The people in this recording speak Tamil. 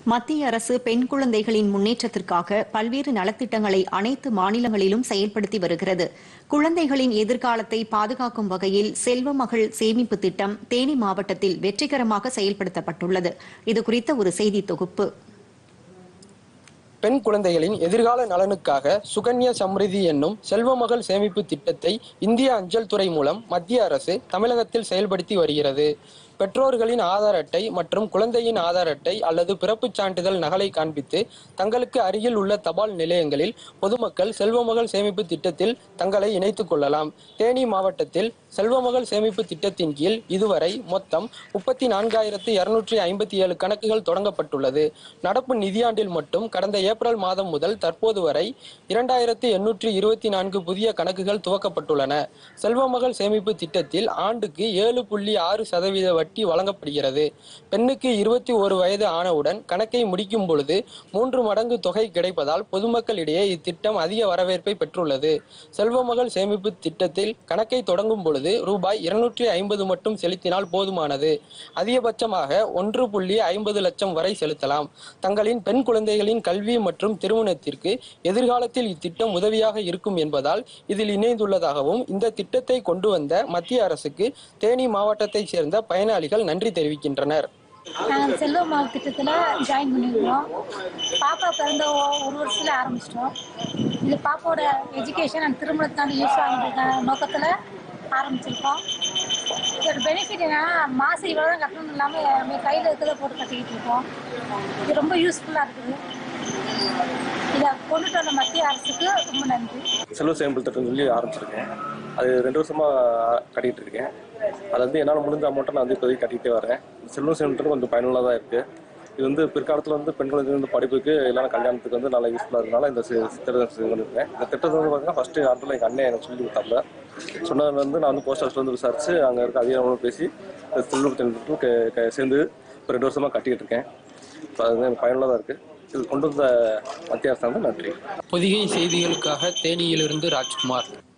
மத்திய அரசு பெண் குழந்தைகளின் முன்னேற்றத்திற்காக பல்வேறு நலத்திட்டங்களை அனைத்து மாநிலங்களிலும் செயல்படுத்தி வருகிறது குழந்தைகளின் எதிர்காலத்தை பாதுகாக்கும் வகையில் செல்வ மகள் சேமிப்பு திட்டம் தேனி மாவட்டத்தில் வெற்றிகரமாக செயல்படுத்தப்பட்டுள்ளது இதுகுறித்த ஒரு செய்தி தொகுப்பு பெண் குழந்தைகளின் எதிர்கால நலனுக்காக சுகன்யா சம்ரிதி என்னும் செல்வமகள் சேமிப்பு திட்டத்தை இந்திய அஞ்சல் துறை மூலம் மத்திய அரசு தமிழகத்தில் செயல்படுத்தி வருகிறது பெற்றோர்களின் ஆதார் அட்டை மற்றும் குழந்தையின் ஆதார் அட்டை அல்லது பிறப்புச் சான்றிதழ் நகலை காண்பித்து தங்களுக்கு அருகில் உள்ள தபால் நிலையங்களில் பொதுமக்கள் செல்வமகள் சேமிப்பு திட்டத்தில் தங்களை இணைத்துக் கொள்ளலாம் தேனி மாவட்டத்தில் செல்வமகள் சேமிப்பு திட்டத்தின் கீழ் இதுவரை மொத்தம் முப்பத்தி நான்காயிரத்து இருநூற்றி ஐம்பத்தி ஏழு கணக்குகள் தொடங்கப்பட்டுள்ளது நடப்பு நிதியாண்டில் மட்டும் கடந்த ஏப்ரல் மாதம் முதல் தற்போது வரை இரண்டாயிரத்து எண்ணூற்றி இருபத்தி நான்கு புதிய கணக்குகள் துவக்கப்பட்டுள்ளன செல்வமகள் சேமிப்பு திட்டத்தில் ஆண்டுக்கு ஏழு புள்ளி ஆறு சதவீத வட்டி வழங்கப்படுகிறது பெண்ணுக்கு இருபத்தி ஒரு வயது ஆனவுடன் கணக்கை முடிக்கும் பொழுது மூன்று மடங்கு தொகை கிடைப்பதால் பொதுமக்களிடையே இத்திட்டம் அதிக வரவேற்பை பெற்றுள்ளது செல்வமகள் சேமிப்பு திட்டத்தில் கணக்கை தொடங்கும் பொழுது ரூபாய் இருநூற்றி ஐம்பது மட்டும் செலுத்தினால் போதுமானது அதிகபட்சமாக ஒன்று புள்ளி ஐம்பது லட்சம் வரை செலுத்தலாம் தங்களின் பெண் குழந்தைகளின் கல்வி மற்றும் திருமணத்திற்கு எதிர்காலத்தில் இத்திட்டம் உதவியாக இருக்கும் என்பதால் இதில் இணைந்துள்ளதாகவும் இந்த திட்டத்தை கொண்டு வந்த மத்திய அரசுக்கு தேனி மாவட்டத்தைச் சேர்ந்த பயனாளிகள் நன்றி தெரிவிக்கின்றனர் நாங்கள் செல்வ மாவு திட்டத்தில் ஜாயின் பண்ணியிருக்கோம் பாப்பா பிறந்த ஒ- ஒரு வருஷத்துல ஆரம்பிச்சிட்டோம் இது பாப்பாவோட எஜுகேஷன் அண்ட் திருமணத்தாண்டி யூஸ் ஆகின்ற நோக்கத்தில் ஆரம்பிச்சிருக்கோம் இதோட பெனிஃபிட் என்னன்னா மாதம் இவ்வளோ தான் கட்டணும் இல்லாமல் நம்ம கையில் இருக்கிறத போட்டு கட்டிக்கிட்டு இருக்கோம் இது ரொம்ப யூஸ்ஃபுல்லாக இருக்குது இதை கொண்டுட்டு வந்த மத்திய அரசுக்கு ரொம்ப நன்றி செல்வ சேமிப்பு திட்டம் சொல்லி ஆரம்பிச்சிருக்கேன் அது ரெண்டு வருஷமா கட்டிட்டு இருக்கேன் அது வந்து என்னால் முடிஞ்ச அமௌண்ட்டை நான் வந்து இப்போதைக்கு கட்டிகிட்டே வரேன் செல்வ சேமிப்பு திட்டம் கொஞ்சம் பயனுள்ளதாக இருக்கு இது வந்து பிற்காலத்தில் வந்து பெண் குழந்தைங்க வந்து படிப்புக்கு இல்லைனா கல்யாணத்துக்கு வந்து நல்லா யூஸ்ஃபுல்லாக இருக்கனால இந்த சி- திட்டத்தை செஞ்சு கொண்டிருக்கேன் இந்த திட்டத்தை வந்து பார்த்தீங்கன்னா ஃபஸ்ட்டு ஆண்டில் எங்கள் அண்ணன் எனக்கு சொல்லி கொடுத்தாப்புல சொன்னதுல வந்து நான் வந்து போஸ்ட் ஆஃபீஸ்ல வந்து விசாரிச்சு அங்கே இருக்க அதிகாரங்களும் பேசி இந்த செல்வ திட்டத்துக்கு க- க- சேர்ந்து இப்போ ரெண்டு வருஷமா கட்டிக்கிட்டு இருக்கேன் இப்போ அது வந்து எனக்கு பயனுள்ளதாக இருக்கு இது கொண்டு வந்த மத்திய அரசாங்கம் நன்றி பொதிகை செய்திகளுக்காக தேனியிலிருந்து ராஜ்குமார்